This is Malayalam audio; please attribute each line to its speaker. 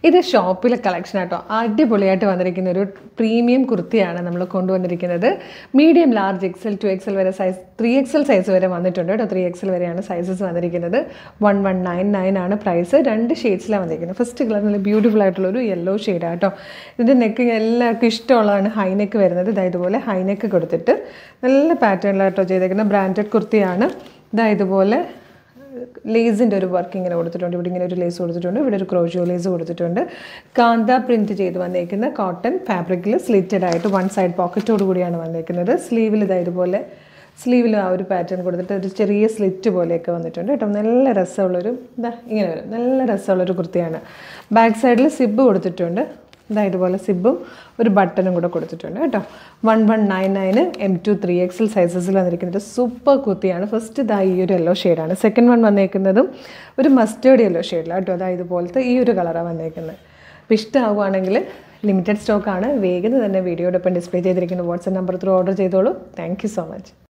Speaker 1: ഇത് ഷോപ്പിലെ കളക്ഷൻ ആട്ടോ അടിപൊളിയായിട്ട് വന്നിരിക്കുന്ന ഒരു പ്രീമിയം കുർത്തിയാണ് നമ്മൾ കൊണ്ടുവന്നിരിക്കുന്നത് medium large X L to X L വരെ സൈസ് ത്രീ എക്സൽ സൈസ് വരെ വന്നിട്ടുണ്ട് കേട്ടോ ത്രീ എക്സൽ വരെയാണ് സൈസസ് വന്നിരിക്കുന്നത് വൺ വൺ നയൻ നയൻ ആണ് പ്രൈസ് രണ്ട് ഷെയ്ഡ്സിലാണ് വന്നിരിക്കുന്നത് ഫസ്റ്റ് കളർ നല്ല ബ്യൂട്ടിഫുൾ ആയിട്ടുള്ള ഒരു യെല്ലോ ഷെയ്ഡാണ് കേട്ടോ ഇതിൻ്റെ നെക്ക് എല്ലാവർക്കും ഇഷ്ടമുള്ളതാണ് ഹൈനെക്ക് വരുന്നത് ഇതാ ഇതുപോലെ ഹൈനെക്ക് കൊടുത്തിട്ട് നല്ല പാറ്റേണിലാട്ടോ ചെയ്തേക്കുന്ന ബ്രാൻഡഡ് കുർത്തിയാണ് ഇതാ ഇതുപോലെ ലേസിൻ്റെ ഒരു വർക്ക് ഇങ്ങനെ കൊടുത്തിട്ടുണ്ട് ഇവിടെ ഇങ്ങനെ ഒരു ലേസ് കൊടുത്തിട്ടുണ്ട് ഇവിടെ ഒരു ക്രോഷോ ലേസ് കൊടുത്തിട്ടുണ്ട് കാന്ത പ്രിൻറ്റ് ചെയ്ത് വന്നേക്കുന്ന കോട്ടൺ ഫാബ്രിക്കിൽ സ്ലിറ്റഡ് ആയിട്ട് വൺ സൈഡ് പോക്കറ്റോട് കൂടിയാണ് വന്നേക്കുന്നത് സ്ലീവിൽ ഇതാ ഇതുപോലെ സ്ലീവിൽ ആ ഒരു പാറ്റേൺ കൊടുത്തിട്ട് ഒരു ചെറിയ സ്ലിറ്റ് പോലെയൊക്കെ വന്നിട്ടുണ്ട് കേട്ടോ നല്ല രസമുള്ളൊരു ഇതാ ഇങ്ങനെ വരും നല്ല രസമുള്ളൊരു കുർത്തിയാണ് ബാക്ക് സൈഡിൽ സിബ് കൊടുത്തിട്ടുണ്ട് ഇതാ ഇതുപോലെ സിബും ഒരു ബട്ടണും കൂടെ കൊടുത്തിട്ടുണ്ട് കേട്ടോ one one nine nine M to three X L സൈസസിൽ വന്നിരിക്കുന്നത് സൂപ്പർ കുത്തിയാണ് ഫസ്റ്റ് ഇതാ ഈ ഒരു യെല്ലോ ഷെയ്ഡാണ് സെക്കൻഡ് വൺ വന്നേക്കുന്നതും ഒരു മസ്റ്റേർഡ് യെല്ലോ ഷെയ്ഡിലാണ് കേട്ടോ അതാ ഇതുപോലത്തെ ഈ ഒരു കളറാണ് വന്നേക്കുന്നത് അപ്പോൾ ഇഷ്ടമാവുകയാണെങ്കിൽ ലിമിറ്റഡ് സ്റ്റോക്കാണ് വേഗം തന്നെ വീഡിയോടൊപ്പം ഡിസ്പ്ലേ ചെയ്തിരിക്കുന്ന വാട്സപ്പ് നമ്പർ ത്രൂ ഓർഡർ ചെയ്തോളൂ താങ്ക് യു സോ മച്ച്